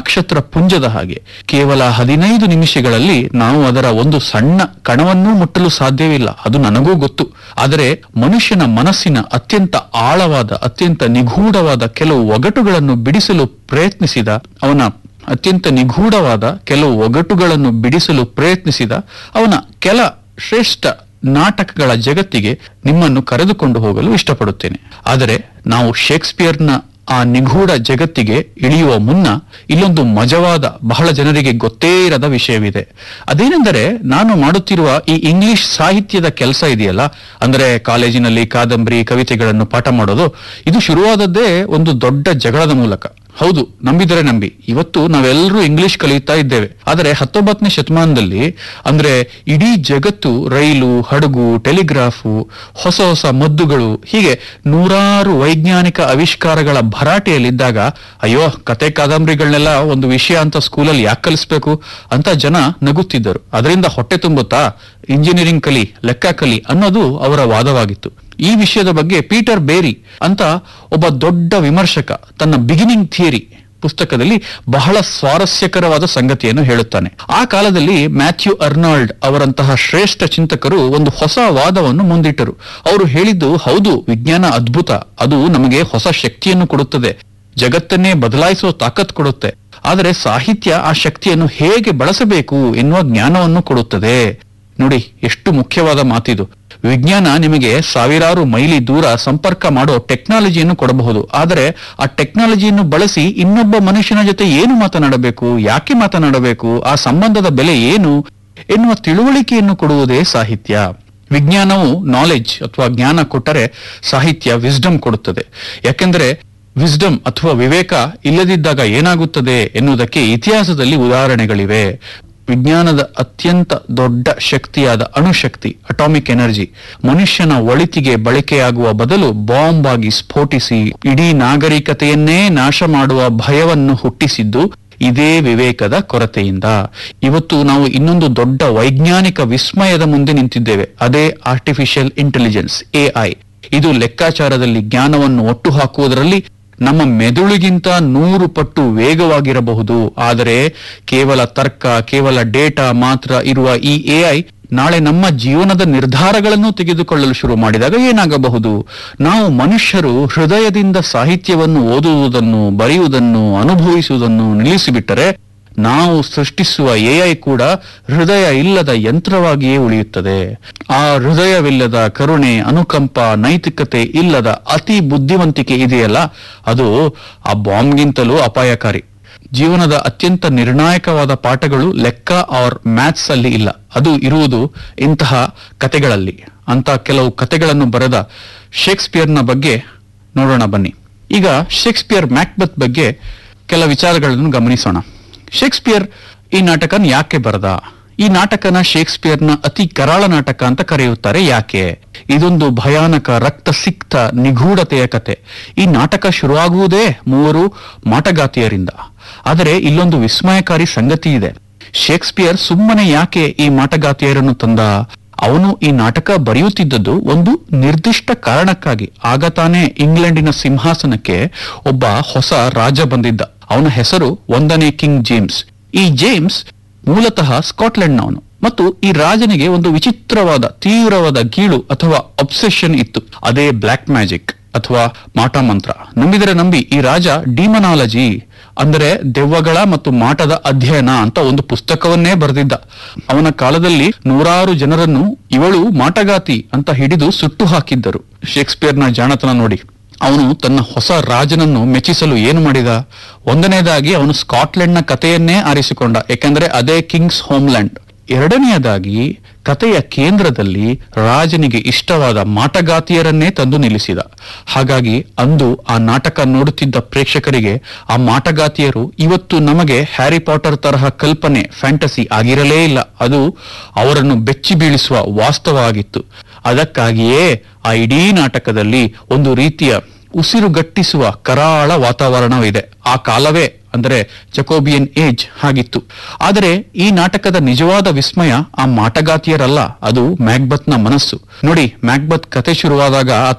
ನಕ್ಷತ್ರ ಪುಂಜದ ಹಾಗೆ ಕೇವಲ ಹದಿನೈದು ನಿಮಿಷಗಳಲ್ಲಿ ನಾವು ಅದರ ಒಂದು ಸಣ್ಣ ಕಣವನ್ನೂ ಮುಟ್ಟಲು ಸಾಧ್ಯವಿಲ್ಲ ಅದು ನನಗೂ ಗೊತ್ತು ಆದರೆ ಮನುಷ್ಯನ ಮನಸ್ಸಿನ ಅತ್ಯಂತ ಆಳವಾದ ಅತ್ಯಂತ ನಿಗೂಢವಾದ ಕೆಲವು ಒಗಟುಗಳನ್ನು ಬಿಡಿಸಲು ಪ್ರಯತ್ನಿಸಿದ ಅವನ ಅತ್ಯಂತ ನಿಗೂಢವಾದ ಕೆಲವು ಒಗಟುಗಳನ್ನು ಬಿಡಿಸಲು ಪ್ರಯತ್ನಿಸಿದ ಅವನ ಕೆಲ ಶ್ರೇಷ್ಠ ನಾಟಕಗಳ ಜಗತ್ತಿಗೆ ನಿಮ್ಮನ್ನು ಕರೆದುಕೊಂಡು ಹೋಗಲು ಇಷ್ಟಪಡುತ್ತೇನೆ ಆದರೆ ನಾವು ಶೇಕ್ಸ್ಪಿಯರ್ನ ಆ ನಿಗೂಢ ಜಗತ್ತಿಗೆ ಇಳಿಯುವ ಮುನ್ನ ಇಲ್ಲೊಂದು ಮಜವಾದ ಬಹಳ ಜನರಿಗೆ ಗೊತ್ತೇ ಇರದ ವಿಷಯವಿದೆ ಅದೇನೆಂದರೆ ನಾನು ಮಾಡುತ್ತಿರುವ ಈ ಇಂಗ್ಲಿಷ್ ಸಾಹಿತ್ಯದ ಕೆಲಸ ಇದೆಯಲ್ಲ ಅಂದ್ರೆ ಕಾಲೇಜಿನಲ್ಲಿ ಕಾದಂಬರಿ ಕವಿತೆಗಳನ್ನು ಪಾಠ ಮಾಡೋದು ಇದು ಶುರುವಾದದ್ದೇ ಒಂದು ದೊಡ್ಡ ಜಗಳದ ಮೂಲಕ ಹೌದು ನಂಬಿದರೆ ನಂಬಿ ಇವತ್ತು ನಾವೆಲ್ಲರೂ ಇಂಗ್ಲಿಷ್ ಕಲಿಯುತ್ತಾ ಇದ್ದೇವೆ ಆದರೆ ಹತ್ತೊಂಬತ್ತನೇ ಶತಮಾನದಲ್ಲಿ ಅಂದ್ರೆ ಇಡೀ ಜಗತ್ತು ರೈಲು ಹಡಗು ಟೆಲಿಗ್ರಾಫು ಹೊಸ ಹೊಸ ಮದ್ದುಗಳು ಹೀಗೆ ನೂರಾರು ವೈಜ್ಞಾನಿಕ ಆವಿಷ್ಕಾರಗಳ ಭರಾಟೆಯಲ್ಲಿದ್ದಾಗ ಅಯ್ಯೋ ಕತೆ ಕಾದಂಬರಿಗಳನ್ನೆಲ್ಲ ಒಂದು ವಿಷಯ ಅಂತ ಸ್ಕೂಲಲ್ಲಿ ಯಾಕೆ ಕಲಿಸ್ಬೇಕು ಅಂತ ಜನ ನಗುತ್ತಿದ್ದರು ಅದರಿಂದ ಹೊಟ್ಟೆ ತುಂಬುತ್ತಾ ಇಂಜಿನಿಯರಿಂಗ್ ಕಲಿ ಲೆಕ್ಕ ಕಲಿ ಅನ್ನೋದು ಅವರ ವಾದವಾಗಿತ್ತು ಈ ವಿಷಯದ ಬಗ್ಗೆ ಪೀಟರ್ ಬೇರಿ ಅಂತ ಒಬ್ಬ ದೊಡ್ಡ ವಿಮರ್ಶಕ ತನ್ನ ಬಿಗಿನಿಂಗ್ ಥಿಯರಿ ಪುಸ್ತಕದಲ್ಲಿ ಬಹಳ ಸ್ವಾರಸ್ಯಕರವಾದ ಸಂಗತಿಯನ್ನು ಹೇಳುತ್ತಾನೆ ಆ ಕಾಲದಲ್ಲಿ ಮ್ಯಾಥ್ಯೂ ಅರ್ನಾಲ್ಡ್ ಅವರಂತಹ ಶ್ರೇಷ್ಠ ಚಿಂತಕರು ಒಂದು ಹೊಸ ವಾದವನ್ನು ಮುಂದಿಟ್ಟರು ಅವರು ಹೇಳಿದ್ದು ಹೌದು ವಿಜ್ಞಾನ ಅದ್ಭುತ ಅದು ನಮಗೆ ಹೊಸ ಶಕ್ತಿಯನ್ನು ಕೊಡುತ್ತದೆ ಜಗತ್ತನ್ನೇ ಬದಲಾಯಿಸುವ ತಾಕತ್ ಕೊಡುತ್ತೆ ಆದರೆ ಸಾಹಿತ್ಯ ಆ ಶಕ್ತಿಯನ್ನು ಹೇಗೆ ಬಳಸಬೇಕು ಎನ್ನುವ ಜ್ಞಾನವನ್ನು ಕೊಡುತ್ತದೆ ನೋಡಿ ಎಷ್ಟು ಮುಖ್ಯವಾದ ಮಾತಿದು ವಿಜ್ಞಾನ ನಿಮಗೆ ಸಾವಿರಾರು ಮೈಲಿ ದೂರ ಸಂಪರ್ಕ ಮಾಡೋ ಟೆಕ್ನಾಲಜಿಯನ್ನು ಕೊಡಬಹುದು ಆದರೆ ಆ ಟೆಕ್ನಾಲಜಿಯನ್ನು ಬಳಸಿ ಇನ್ನೊಬ್ಬ ಮನುಷ್ಯನ ಜೊತೆ ಏನು ಮಾತನಾಡಬೇಕು ಯಾಕೆ ಮಾತನಾಡಬೇಕು ಆ ಸಂಬಂಧದ ಬೆಲೆ ಏನು ಎನ್ನುವ ತಿಳುವಳಿಕೆಯನ್ನು ಕೊಡುವುದೇ ಸಾಹಿತ್ಯ ವಿಜ್ಞಾನವು ನಾಲೆಡ್ಜ್ ಅಥವಾ ಜ್ಞಾನ ಕೊಟ್ಟರೆ ಸಾಹಿತ್ಯ ವಿಸ್ಡಮ್ ಕೊಡುತ್ತದೆ ಯಾಕೆಂದ್ರೆ ವಿಸ್ಡಮ್ ಅಥವಾ ವಿವೇಕ ಇಲ್ಲದಿದ್ದಾಗ ಏನಾಗುತ್ತದೆ ಎನ್ನುವುದಕ್ಕೆ ಇತಿಹಾಸದಲ್ಲಿ ಉದಾಹರಣೆಗಳಿವೆ ವಿಜ್ಞಾನದ ಅತ್ಯಂತ ದೊಡ್ಡ ಶಕ್ತಿಯಾದ ಅಣುಶಕ್ತಿ ಅಟಾಮಿಕ್ ಎನರ್ಜಿ ಮನುಷ್ಯನ ಒಳಿತಿಗೆ ಬಳಕೆಯಾಗುವ ಬದಲು ಬಾಂಬ್ ಆಗಿ ಸ್ಫೋಟಿಸಿ ಇಡೀ ನಾಗರಿಕತೆಯನ್ನೇ ನಾಶ ಮಾಡುವ ಭಯವನ್ನು ಹುಟ್ಟಿಸಿದ್ದು ಇದೇ ವಿವೇಕದ ಕೊರತೆಯಿಂದ ಇವತ್ತು ನಾವು ಇನ್ನೊಂದು ದೊಡ್ಡ ವೈಜ್ಞಾನಿಕ ವಿಸ್ಮಯದ ಮುಂದೆ ನಿಂತಿದ್ದೇವೆ ಅದೇ ಆರ್ಟಿಫಿಷಿಯಲ್ ಇಂಟೆಲಿಜೆನ್ಸ್ ಎಐ ಇದು ಲೆಕ್ಕಾಚಾರದಲ್ಲಿ ಜ್ಞಾನವನ್ನು ಒಟ್ಟು ಹಾಕುವುದರಲ್ಲಿ ನಮ್ಮ ಮೆದುಳಿಗಿಂತ ನೂರು ಪಟ್ಟು ವೇಗವಾಗಿರಬಹುದು ಆದರೆ ಕೇವಲ ತರ್ಕ ಕೇವಲ ಡೇಟಾ ಮಾತ್ರ ಇರುವ ಈ ಎಐ ನಾಳೆ ನಮ್ಮ ಜೀವನದ ನಿರ್ಧಾರಗಳನ್ನು ತೆಗೆದುಕೊಳ್ಳಲು ಶುರು ಮಾಡಿದಾಗ ಏನಾಗಬಹುದು ನಾವು ಮನುಷ್ಯರು ಹೃದಯದಿಂದ ಸಾಹಿತ್ಯವನ್ನು ಓದುವುದನ್ನು ಬರೆಯುವುದನ್ನು ಅನುಭವಿಸುವುದನ್ನು ನಿಲ್ಲಿಸಿಬಿಟ್ಟರೆ ನಾವು ಸೃಷ್ಟಿಸುವ ಎಐ ಕೂಡ ಹೃದಯ ಇಲ್ಲದ ಯಂತ್ರವಾಗಿಯೇ ಉಳಿಯುತ್ತದೆ ಆ ಹೃದಯವಿಲ್ಲದ ಕರುಣೆ ಅನುಕಂಪ ನೈತಿಕತೆ ಇಲ್ಲದ ಅತಿ ಬುದ್ಧಿವಂತಿಕೆ ಇದೆಯಲ್ಲ ಅದು ಆ ಬಾಂಬ್ಗಿಂತಲೂ ಅಪಾಯಕಾರಿ ಜೀವನದ ಅತ್ಯಂತ ನಿರ್ಣಾಯಕವಾದ ಪಾಠಗಳು ಲೆಕ್ಕ ಆರ್ ಮ್ಯಾಥ್ಸ್ ಅಲ್ಲಿ ಇಲ್ಲ ಅದು ಇರುವುದು ಇಂತಹ ಕತೆಗಳಲ್ಲಿ ಅಂತ ಕೆಲವು ಕತೆಗಳನ್ನು ಬರೆದ ಶೇಕ್ಸ್ಪಿಯರ್ನ ಬಗ್ಗೆ ನೋಡೋಣ ಬನ್ನಿ ಈಗ ಶೇಕ್ಸ್ಪಿಯರ್ ಮ್ಯಾಕ್ಬತ್ ಬಗ್ಗೆ ಕೆಲ ವಿಚಾರಗಳನ್ನು ಗಮನಿಸೋಣ ಶೇಕ್ಸ್ಪಿಯರ್ ಈ ನಾಟಕನ ಯಾಕೆ ಬರೆದ ಈ ನಾಟಕನ ಶೇಕ್ಸ್ಪಿಯರ್ನ ಅತಿ ಕರಾಳ ನಾಟಕ ಅಂತ ಕರೆಯುತ್ತಾರೆ ಯಾಕೆ ಇದೊಂದು ಭಯಾನಕ ರಕ್ತ ಸಿಕ್ತ ನಿಗೂಢತೆಯ ಕತೆ ಈ ನಾಟಕ ಶುರುವಾಗುವುದೇ ಮೂವರು ಮಾಟಗಾತಿಯರಿಂದ ಆದರೆ ಇಲ್ಲೊಂದು ವಿಸ್ಮಯಕಾರಿ ಸಂಗತಿ ಇದೆ ಶೇಕ್ಸ್ಪಿಯರ್ ಸುಮ್ಮನೆ ಯಾಕೆ ಈ ಮಾಟಗಾತಿಯರನ್ನು ತಂದ ಅವನು ಈ ನಾಟಕ ಬರೆಯುತ್ತಿದ್ದದ್ದು ಒಂದು ನಿರ್ದಿಷ್ಟ ಕಾರಣಕ್ಕಾಗಿ ಆಗ ತಾನೇ ಇಂಗ್ಲೆಂಡಿನ ಸಿಂಹಾಸನಕ್ಕೆ ಒಬ್ಬ ಹೊಸ ರಾಜ ಬಂದಿದ್ದ ಅವನ ಹೆಸರು ಒಂದನೇ ಕಿಂಗ್ ಜೇಮ್ಸ್ ಈ ಜೇಮ್ಸ್ ಮೂಲತಃ ಸ್ಕಾಟ್ಲೆಂಡ್ನವನು ಮತ್ತು ಈ ರಾಜನಿಗೆ ಒಂದು ವಿಚಿತ್ರವಾದ ತೀವ್ರವಾದ ಗೀಳು ಅಥವಾ ಅಬ್ಸೆಷನ್ ಇತ್ತು ಅದೇ ಬ್ಲ್ಯಾಕ್ ಮ್ಯಾಜಿಕ್ ಅಥವಾ ಮಾಟ ಮಂತ್ರ ನಂಬಿದರೆ ನಂಬಿ ಈ ರಾಜ ಡಿಮನಾಲಜಿ ಅಂದರೆ ದೆವ್ವಗಳ ಮತ್ತು ಮಾಟದ ಅಧ್ಯಯನ ಅಂತ ಒಂದು ಪುಸ್ತಕವನ್ನೇ ಬರೆದಿದ್ದ ಅವನ ಕಾಲದಲ್ಲಿ ನೂರಾರು ಜನರನ್ನು ಇವಳು ಮಾಟಗಾತಿ ಅಂತ ಹಿಡಿದು ಸುಟ್ಟು ಹಾಕಿದ್ದರು ಶೇಕ್ಸ್ಪಿಯರ್ನ ಜಾಣತನ ನೋಡಿ ಅವನು ತನ್ನ ಹೊಸ ರಾಜನನ್ನು ಮೆಚ್ಚಿಸಲು ಏನು ಮಾಡಿದ ಒಂದನೇದಾಗಿ ಅವನು ಸ್ಕಾಟ್ಲೆಂಡ್ನ ಕಥೆಯನ್ನೇ ಆರಿಸಿಕೊಂಡ ಯಾಕೆಂದ್ರೆ ಅದೇ ಕಿಂಗ್ಸ್ ಹೋಮ್ಲ್ಯಾಂಡ್ ಎರಡನೆಯದಾಗಿ ಕಥೆಯ ಕೇಂದ್ರದಲ್ಲಿ ರಾಜನಿಗೆ ಇಷ್ಟವಾದ ಮಾಟಗಾತಿಯರನ್ನೇ ತಂದು ನಿಲ್ಲಿಸಿದ ಹಾಗಾಗಿ ಅಂದು ಆ ನಾಟಕ ನೋಡುತ್ತಿದ್ದ ಪ್ರೇಕ್ಷಕರಿಗೆ ಆ ಮಾಟಗಾತಿಯರು ಇವತ್ತು ನಮಗೆ ಹ್ಯಾರಿ ಪಾಟರ್ ತರಹ ಕಲ್ಪನೆ ಫ್ಯಾಂಟಸಿ ಆಗಿರಲೇ ಇಲ್ಲ ಅದು ಅವರನ್ನು ಬೆಚ್ಚಿ ಬೀಳಿಸುವ ವಾಸ್ತವ ಆಗಿತ್ತು ಅದಕ್ಕಾಗಿಯೇ ಆ ಇಡೀ ನಾಟಕದಲ್ಲಿ ಒಂದು ರೀತಿಯ ಉಸಿರುಗಟ್ಟಿಸುವ ಕರಾಳ ವಾತಾವರಣವಿದೆ ಆ ಕಾಲವೇ ಅಂದರೆ ಜಕೋಬಿಯನ್ ಏಜ್ ಹಾಗಿತ್ತು ಆದರೆ ಈ ನಾಟಕದ ನಿಜವಾದ ವಿಸ್ಮಯ ಆ ಮಾಟಗಾತಿಯರಲ್ಲ ಅದು ಮ್ಯಾಕ್ಬತ್ನ ಮನಸ್ಸು ನೋಡಿ ಮ್ಯಾಕ್ಬತ್ ಕತೆ ಶುರುವಾದಾಗ ಆತ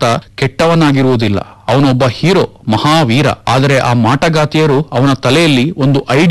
ಕೆಟ್ಟವನಾಗಿರುವುದಿಲ್ಲ ಅವನೊಬ್ಬ ಹೀರೋ ಮಹಾವೀರ ಆದರೆ ಆ ಮಾಟಗಾತಿಯರು ಅವನ ತಲೆಯಲ್ಲಿ ಒಂದು ಐಡಿಯಾ